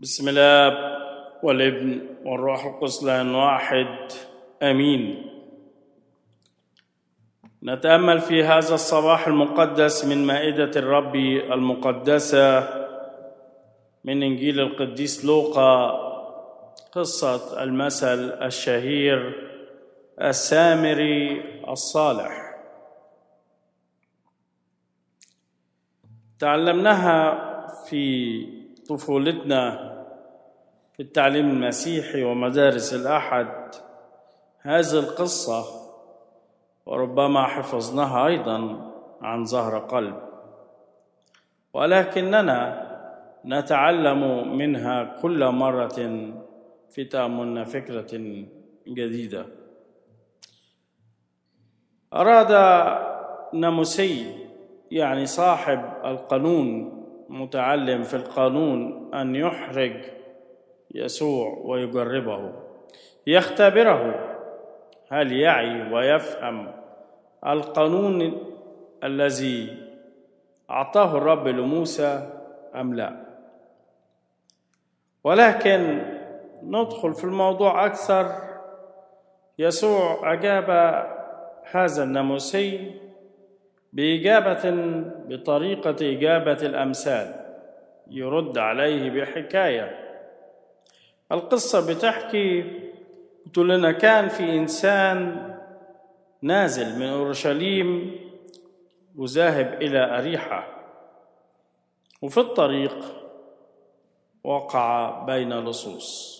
بسم الله والابن والروح القدس الآن واحد امين نتامل في هذا الصباح المقدس من مائده الرب المقدسه من انجيل القديس لوقا قصه المثل الشهير السامري الصالح تعلمناها في طفولتنا في التعليم المسيحي ومدارس الأحد هذه القصة وربما حفظناها أيضا عن ظهر قلب ولكننا نتعلم منها كل مرة في تأملنا فكرة جديدة أراد ناموسي يعني صاحب القانون متعلم في القانون أن يحرج يسوع ويجربه يختبره هل يعي ويفهم القانون الذي أعطاه الرب لموسى أم لا ولكن ندخل في الموضوع أكثر يسوع أجاب هذا الناموسي بإجابة بطريقة إجابة الأمثال يرد عليه بحكاية القصة بتحكي بتقول لنا كان في إنسان نازل من أورشليم وذاهب إلى أريحة وفي الطريق وقع بين لصوص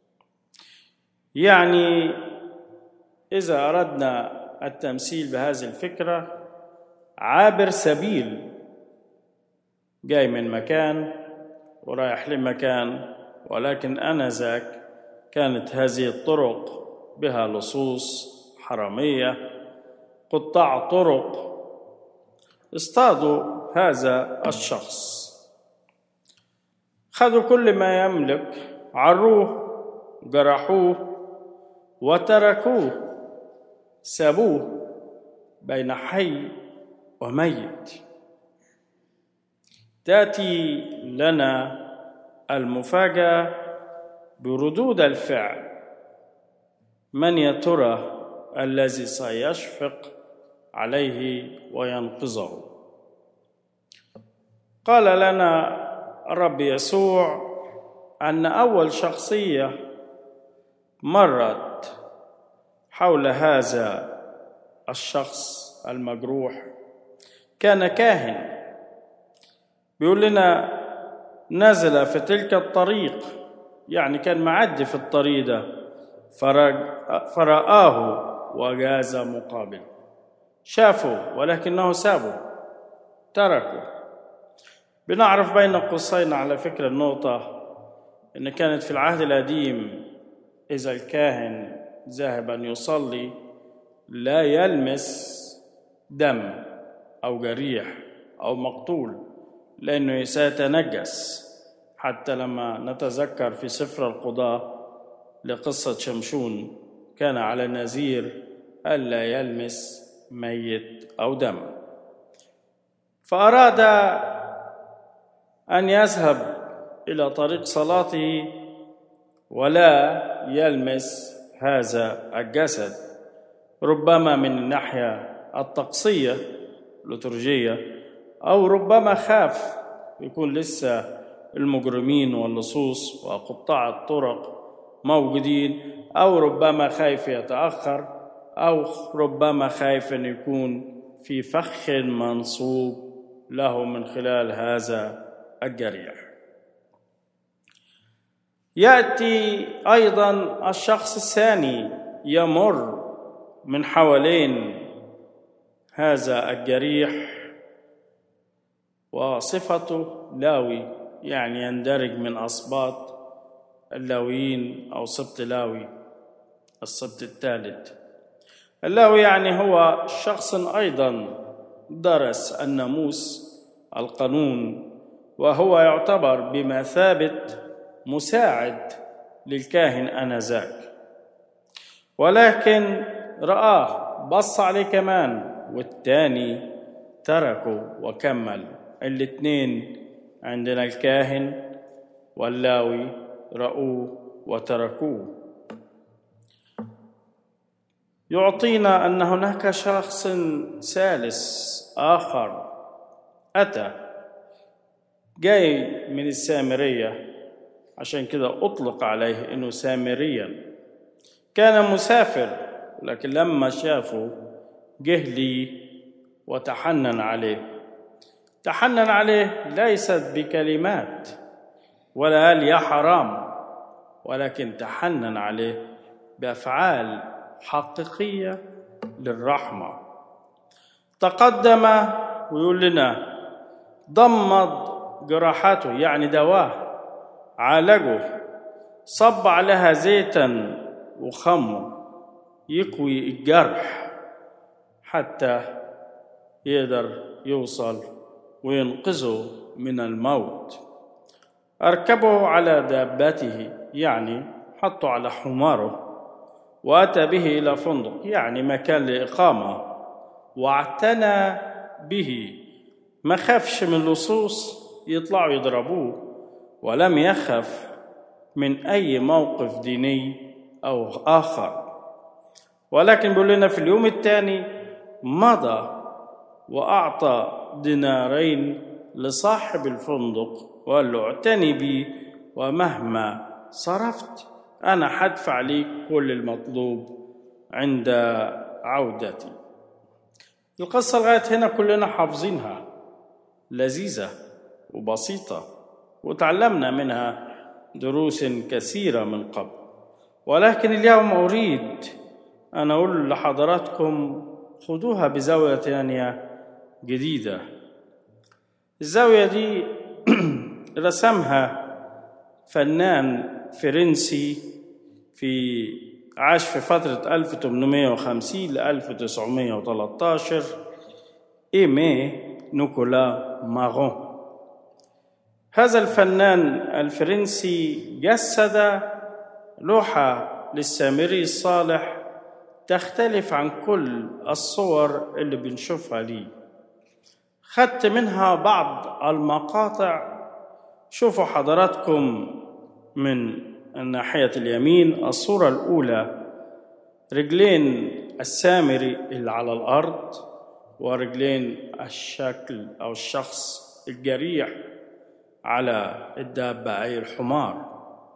يعني إذا أردنا التمثيل بهذه الفكرة عابر سبيل جاي من مكان ورايح لمكان ولكن انذاك كانت هذه الطرق بها لصوص حراميه قطاع طرق اصطادوا هذا الشخص خذوا كل ما يملك عروه جرحوه وتركوه سابوه بين حي وميت تاتي لنا المفاجاه بردود الفعل من يا ترى الذي سيشفق عليه وينقذه قال لنا الرب يسوع ان اول شخصيه مرت حول هذا الشخص المجروح كان كاهن بيقول لنا نزل في تلك الطريق يعني كان معدي في الطريق ده فرآه وجاز مقابل شافه ولكنه سابه تركه بنعرف بين قوسين على فكرة النقطة إن كانت في العهد القديم إذا الكاهن ذاهب أن يصلي لا يلمس دم أو جريح أو مقتول لأنه سيتنجس حتى لما نتذكر في سفر القضاء لقصة شمشون كان على النذير ألا يلمس ميت أو دم فأراد أن يذهب إلى طريق صلاته ولا يلمس هذا الجسد ربما من الناحية الطقسية الليتورجية أو ربما خاف يكون لسه المجرمين واللصوص وقطاع الطرق موجودين أو ربما خايف يتأخر أو ربما خايف أن يكون في فخ منصوب له من خلال هذا الجريح يأتي أيضا الشخص الثاني يمر من حوالين هذا الجريح وصفته لاوي يعني يندرج من أسباط اللاويين أو سبط لاوي السبط الثالث اللاوي يعني هو شخص أيضا درس الناموس القانون وهو يعتبر بمثابة مساعد للكاهن آنذاك ولكن رآه بص عليه كمان والتاني تركه وكمل الاثنين عندنا الكاهن واللاوي رأوه وتركوه يعطينا أن هناك شخص ثالث آخر أتى جاي من السامرية عشان كده أطلق عليه إنه سامريا كان مسافر لكن لما شافه جه لي وتحنن عليه تحنن عليه ليست بكلمات ولا قال يا حرام ولكن تحنن عليه بافعال حقيقيه للرحمه تقدم ويقول لنا ضمد جراحاته يعني دواه عالجه صب عليها زيتا وخمر يقوي الجرح حتى يقدر يوصل وينقذه من الموت أركبه على دابته يعني حطه على حماره وأتى به إلى فندق يعني مكان لإقامة واعتنى به ما خافش من اللصوص يطلعوا يضربوه ولم يخف من أي موقف ديني أو آخر ولكن بيقول لنا في اليوم الثاني مضى وأعطى دينارين لصاحب الفندق وقال له اعتني بي ومهما صرفت أنا حدفع ليك كل المطلوب عند عودتي القصة لغاية هنا كلنا حافظينها لذيذة وبسيطة وتعلمنا منها دروس كثيرة من قبل ولكن اليوم أريد أن أقول لحضراتكم خذوها بزاوية ثانية جديدة الزاوية دي رسمها فنان فرنسي في عاش في فترة 1850 ل 1913 إيمي نيكولا ماغون هذا الفنان الفرنسي جسد لوحة للسامري الصالح تختلف عن كل الصور اللي بنشوفها ليه خدت منها بعض المقاطع شوفوا حضراتكم من الناحية اليمين الصورة الأولى رجلين السامري اللي على الأرض ورجلين الشكل أو الشخص الجريح على الدابة أي الحمار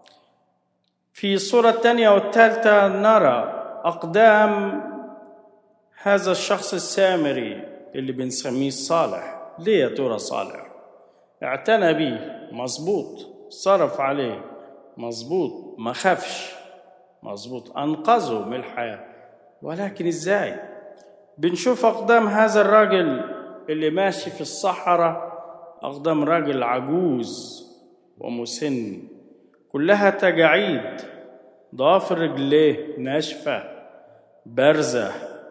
في الصورة الثانية والثالثة نرى أقدام هذا الشخص السامري اللي بنسميه الصالح ليه يا ترى صالح اعتنى بيه مظبوط صرف عليه مظبوط ما خافش مظبوط أنقذه من الحياة ولكن إزاي بنشوف أقدام هذا الراجل اللي ماشي في الصحراء أقدام راجل عجوز ومسن كلها تجاعيد ضوافر رجليه ناشفة بارزة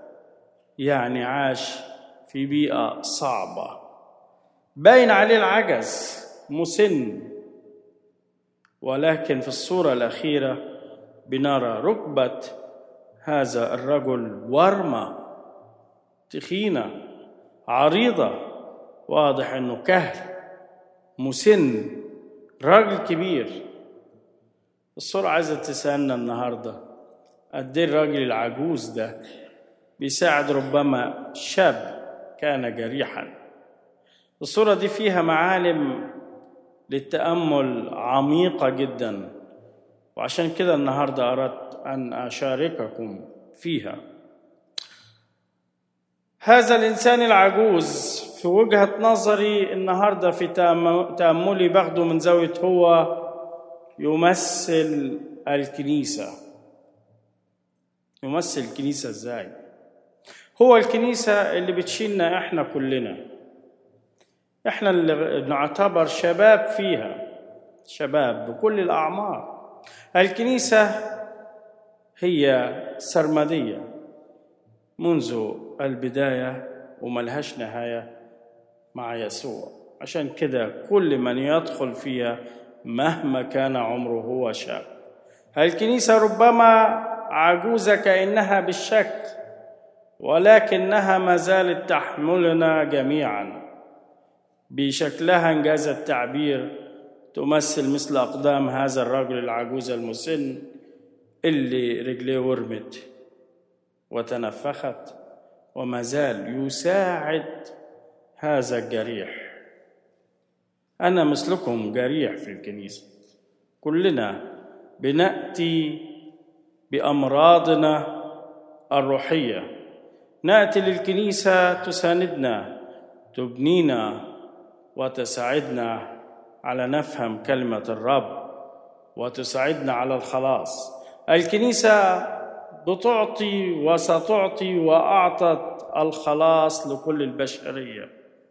يعني عاش في بيئة صعبة باين عليه العجز مسن ولكن في الصورة الأخيرة بنرى ركبة هذا الرجل ورمة تخينة عريضة واضح انه كهل مسن راجل كبير الصورة عايزة تسألنا النهاردة قد ايه الراجل العجوز ده بيساعد ربما شاب كان جريحا الصورة دي فيها معالم للتأمل عميقة جدا وعشان كده النهاردة أردت أن أشارككم فيها هذا الإنسان العجوز في وجهة نظري النهاردة في تأملي باخده من زاوية هو يمثل الكنيسة يمثل الكنيسة ازاي هو الكنيسة اللي بتشيلنا احنا كلنا احنا اللي نعتبر شباب فيها شباب بكل الأعمار الكنيسة هي سرمدية منذ البداية وملهاش نهاية مع يسوع عشان كده كل من يدخل فيها مهما كان عمره هو شاب الكنيسة ربما عجوزة كأنها بالشكل ولكنها ما زالت تحملنا جميعا بشكلها انجاز التعبير تمثل مثل أقدام هذا الرجل العجوز المسن اللي رجليه ورمت وتنفخت وما زال يساعد هذا الجريح أنا مثلكم جريح في الكنيسة كلنا بنأتي بأمراضنا الروحية نأتي للكنيسة تساندنا تبنينا وتساعدنا على نفهم كلمة الرب وتساعدنا على الخلاص الكنيسة بتعطي وستعطي وأعطت الخلاص لكل البشرية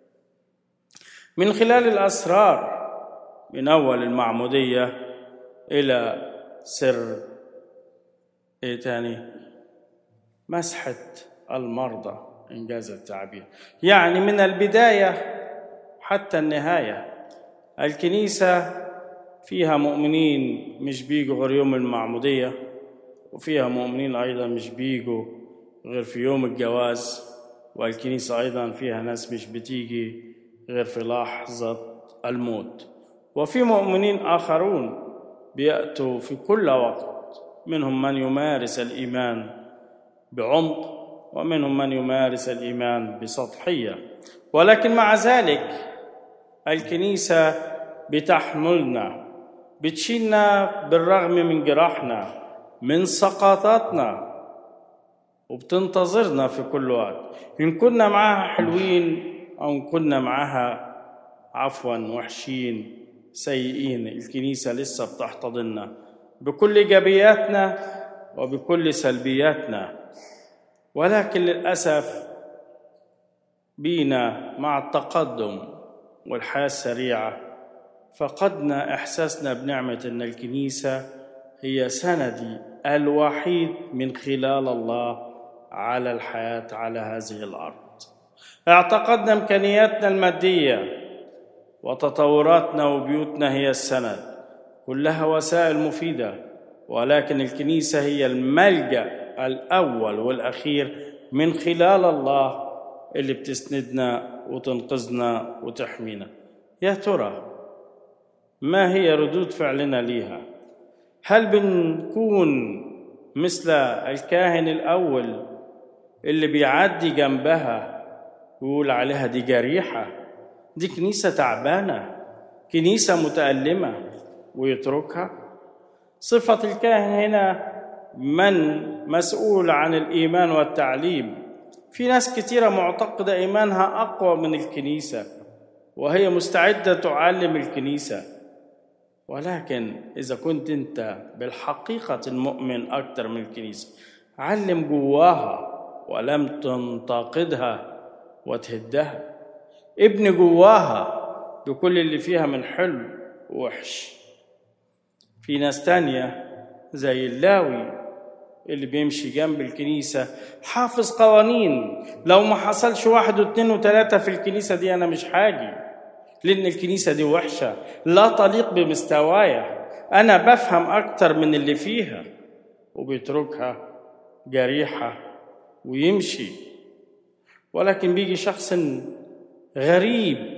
من خلال الأسرار من أول المعمودية إلى سر إيه تاني مسحة المرضى إنجاز التعبير يعني من البداية حتى النهاية الكنيسة فيها مؤمنين مش بيجوا غير يوم المعمودية وفيها مؤمنين أيضا مش بيجوا غير في يوم الجواز والكنيسة أيضا فيها ناس مش بتيجي غير في لحظة الموت وفي مؤمنين آخرون بيأتوا في كل وقت منهم من يمارس الإيمان بعمق ومنهم من يمارس الإيمان بسطحية ولكن مع ذلك الكنيسة بتحملنا بتشيلنا بالرغم من جراحنا من سقطاتنا وبتنتظرنا في كل وقت إن كنا معاها حلوين أو إن كنا معاها عفوا وحشين سيئين الكنيسة لسه بتحتضننا بكل إيجابياتنا وبكل سلبياتنا ولكن للأسف بينا مع التقدم والحياة السريعة فقدنا إحساسنا بنعمة أن الكنيسة هي سندي الوحيد من خلال الله على الحياة على هذه الأرض اعتقدنا إمكانياتنا المادية وتطوراتنا وبيوتنا هي السند كلها وسائل مفيدة ولكن الكنيسة هي الملجأ الأول والأخير من خلال الله اللي بتسندنا وتنقذنا وتحمينا يا ترى ما هي ردود فعلنا ليها هل بنكون مثل الكاهن الأول اللي بيعدي جنبها ويقول عليها دي جريحة دي كنيسة تعبانة كنيسة متألمة ويتركها صفة الكاهن هنا من مسؤول عن الإيمان والتعليم في ناس كتيرة معتقدة إيمانها أقوى من الكنيسة وهي مستعدة تعلم الكنيسة ولكن إذا كنت أنت بالحقيقة المؤمن أكثر من الكنيسة علم جواها ولم تنتقدها وتهدها ابن جواها بكل اللي فيها من حلو ووحش في ناس تانية زي اللاوي اللي بيمشي جنب الكنيسة حافظ قوانين لو ما حصلش واحد واثنين وثلاثة في الكنيسة دي أنا مش حاجي لأن الكنيسة دي وحشة لا تليق بمستوايا أنا بفهم أكتر من اللي فيها وبيتركها جريحة ويمشي ولكن بيجي شخص غريب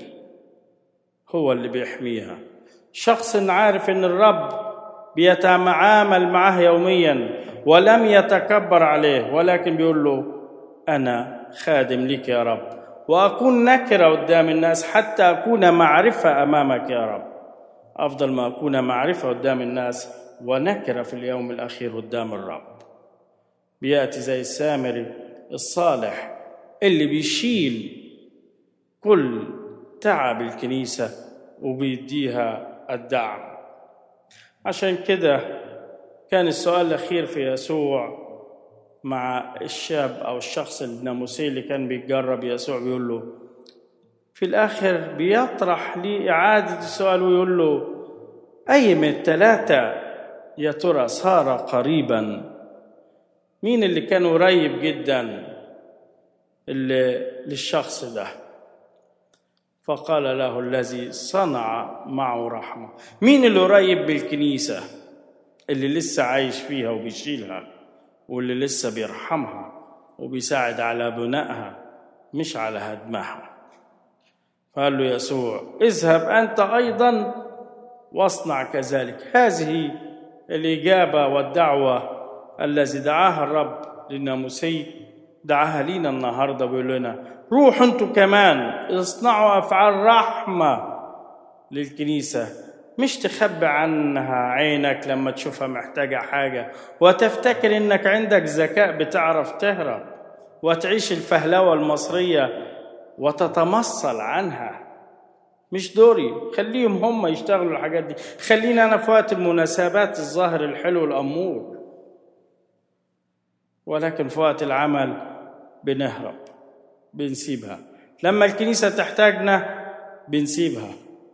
هو اللي بيحميها شخص عارف ان الرب بيتعامل معه يوميا ولم يتكبر عليه ولكن بيقول له انا خادم لك يا رب واكون نكره قدام الناس حتى اكون معرفه امامك يا رب افضل ما اكون معرفه قدام الناس ونكره في اليوم الاخير قدام الرب بياتي زي السامري الصالح اللي بيشيل كل تعب الكنيسه وبيديها الدعم عشان كده كان السؤال الأخير في يسوع مع الشاب أو الشخص الناموسي اللي كان بيتجرب يسوع بيقول له في الآخر بيطرح لي إعادة السؤال ويقول له أي من الثلاثة يا ترى صار قريبا مين اللي كان قريب جدا اللي للشخص ده فقال له الذي صنع معه رحمة مين اللي قريب بالكنيسة اللي لسه عايش فيها وبيشيلها واللي لسه بيرحمها وبيساعد على بنائها مش على هدمها قال له يسوع اذهب أنت أيضا واصنع كذلك هذه الإجابة والدعوة الذي دعاها الرب للناموسي دعاها لينا النهاردة بيقول لنا روحوا انتوا كمان اصنعوا أفعال رحمة للكنيسة مش تخبي عنها عينك لما تشوفها محتاجة حاجة وتفتكر انك عندك ذكاء بتعرف تهرب وتعيش الفهلوة المصرية وتتمصل عنها مش دوري خليهم هم يشتغلوا الحاجات دي خلينا انا في وقت المناسبات الظاهر الحلو الامور ولكن في وقت العمل بنهرب بنسيبها لما الكنيسة تحتاجنا بنسيبها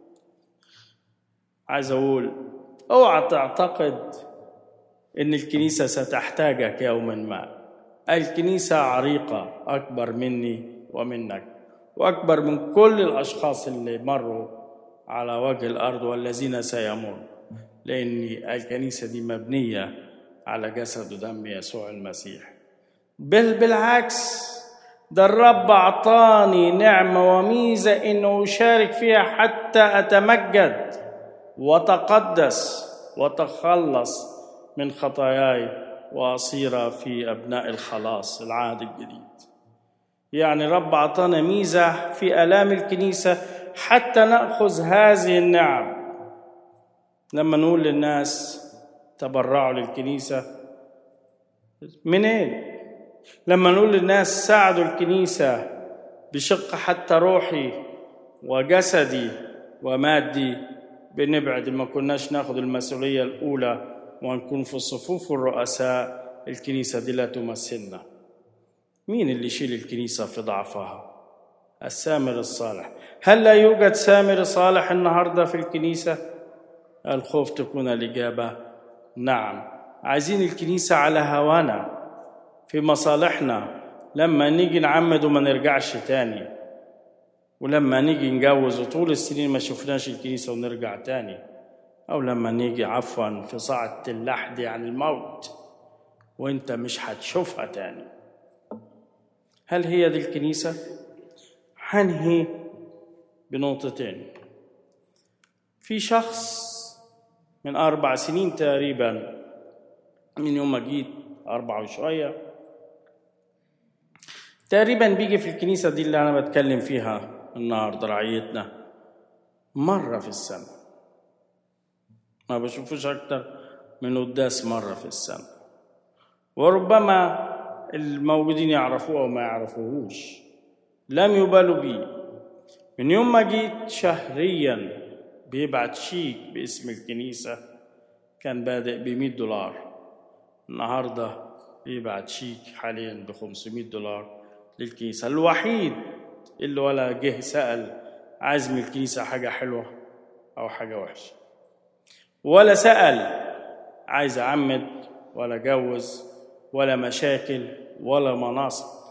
عايز أقول اوعى تعتقد إن الكنيسة ستحتاجك يوما ما الكنيسة عريقة أكبر مني ومنك وأكبر من كل الأشخاص اللي مروا على وجه الأرض والذين سيمروا لأن الكنيسة دي مبنية على جسد ودم يسوع المسيح بل بالعكس ده الرب أعطاني نعمة وميزة إنه أشارك فيها حتى أتمجد وتقدس وتخلص من خطاياي وأصير في أبناء الخلاص العهد الجديد يعني رب أعطانا ميزة في آلام الكنيسة حتى نأخذ هذه النعم لما نقول للناس تبرعوا للكنيسة منين؟ لما نقول للناس ساعدوا الكنيسة بشق حتى روحي وجسدي ومادي بنبعد ما كناش ناخد المسؤولية الأولى ونكون في صفوف الرؤساء الكنيسة دي لا تمثلنا مين اللي يشيل الكنيسة في ضعفها السامر الصالح هل لا يوجد سامر صالح النهاردة في الكنيسة الخوف تكون الإجابة نعم عايزين الكنيسة على هوانا في مصالحنا لما نيجي نعمد وما نرجعش تاني ولما نيجي نجوز وطول السنين ما شفناش الكنيسة ونرجع تاني أو لما نيجي عفوا في صعدة اللحد عن الموت وانت مش هتشوفها تاني هل هي دي الكنيسة؟ هنهي بنقطتين في شخص من أربع سنين تقريبا من يوم ما جيت أربعة وشوية تقريبا بيجي في الكنيسة دي اللي أنا بتكلم فيها النهاردة رعيتنا مرة في السنة ما بشوفوش أكتر من قداس مرة في السنة وربما الموجودين يعرفوه أو ما يعرفوهوش لم يبالوا بيه من يوم ما جيت شهريا بيبعت شيك باسم الكنيسة كان بادئ ب 100 دولار النهاردة بيبعت شيك حاليا ب 500 دولار للكنيسة الوحيد اللي ولا جه سأل عايز من الكنيسة حاجة حلوة أو حاجة وحشة ولا سأل عايز أعمد ولا أجوز ولا مشاكل ولا مناصب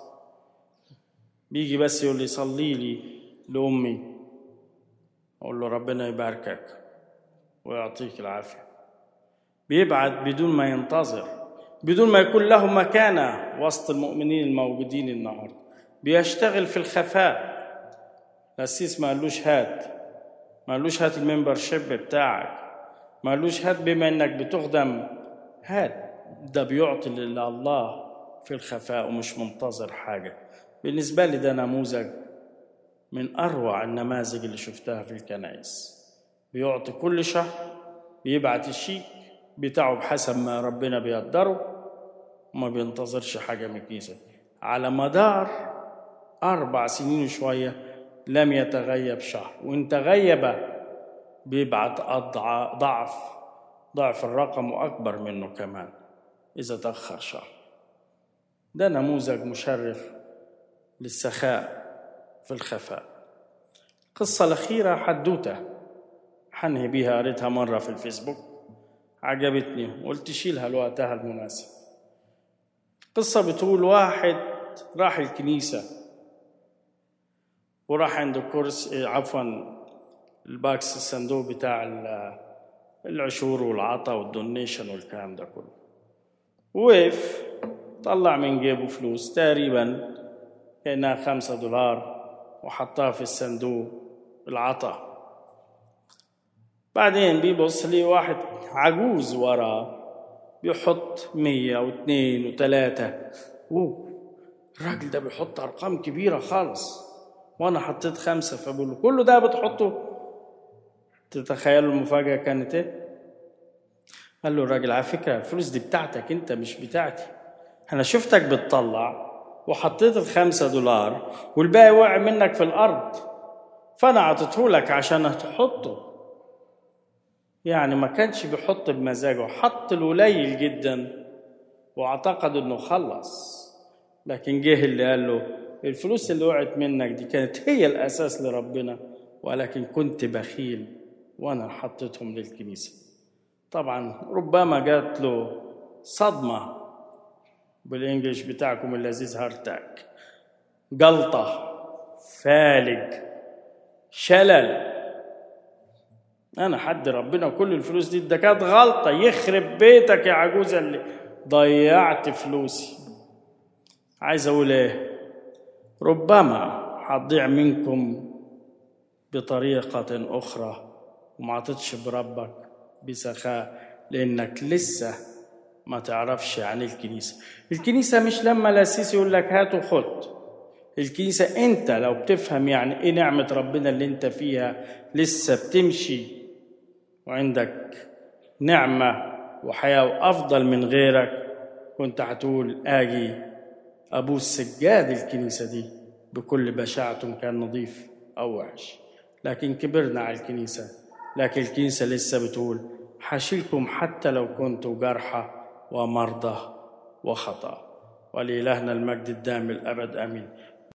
بيجي بس يقول لي صلي لي لأمي أقول له ربنا يباركك ويعطيك العافية بيبعت بدون ما ينتظر بدون ما يكون له مكانة وسط المؤمنين الموجودين النهاردة بيشتغل في الخفاء القسيس ما قالوش هات ما قالوش هات الممبر شيب بتاعك ما قالوش هات بما انك بتخدم هات ده بيعطي لله في الخفاء ومش منتظر حاجة بالنسبة لي ده نموذج من أروع النماذج اللي شفتها في الكنائس بيعطي كل شهر بيبعت الشيك بتاعه بحسب ما ربنا بيقدره وما بينتظرش حاجة من الكنيسة على مدار أربع سنين وشوية لم يتغيب شهر وإن تغيب بيبعت أضع ضعف ضعف الرقم وأكبر منه كمان إذا تأخر شهر ده نموذج مشرف للسخاء في الخفاء القصة الأخيرة حدوتة حنهي بيها قريتها مرة في الفيسبوك عجبتني قلت شيلها لوقتها المناسب قصة بتقول واحد راح الكنيسة وراح عند الكرس عفوا الباكس الصندوق بتاع العشور والعطا والدونيشن والكلام ده كله وقف طلع من جيبه فلوس تقريبا كأنها خمسة دولار وحطها في الصندوق العطا بعدين بيبص لي واحد عجوز وراه بيحط مية واثنين وثلاثة أوه الراجل ده بيحط أرقام كبيرة خالص وأنا حطيت خمسة فبقول له كله ده بتحطه تتخيلوا المفاجأة كانت إيه؟ قال له الراجل على فكرة الفلوس دي بتاعتك أنت مش بتاعتي أنا شفتك بتطلع وحطيت الخمسة دولار والباقي وقع منك في الأرض فأنا عطيته لك عشان تحطه يعني ما كانش بيحط بمزاجه حط القليل جدا واعتقد انه خلص لكن جه اللي قال له الفلوس اللي وقعت منك دي كانت هي الاساس لربنا ولكن كنت بخيل وانا حطيتهم للكنيسه طبعا ربما جات له صدمه بالانجلش بتاعكم اللذيذ هارتاك جلطه فالج شلل انا حد ربنا كل الفلوس دي ده كانت غلطه يخرب بيتك يا عجوزه اللي ضيعت فلوسي عايز اقول ايه ربما هتضيع منكم بطريقه اخرى وما عطتش بربك بسخاء لانك لسه ما تعرفش عن الكنيسه الكنيسه مش لما الاسيس يقول لك هات وخد الكنيسه انت لو بتفهم يعني ايه نعمه ربنا اللي انت فيها لسه بتمشي وعندك نعمة وحياة وأفضل من غيرك كنت هتقول آجي أبوس سجاد الكنيسة دي بكل بشاعة كان نظيف أو وحش لكن كبرنا على الكنيسة لكن الكنيسة لسه بتقول حاشيلكم حتى لو كنتوا جرحى ومرضى وخطأ ولإلهنا المجد الدائم الأبد آمين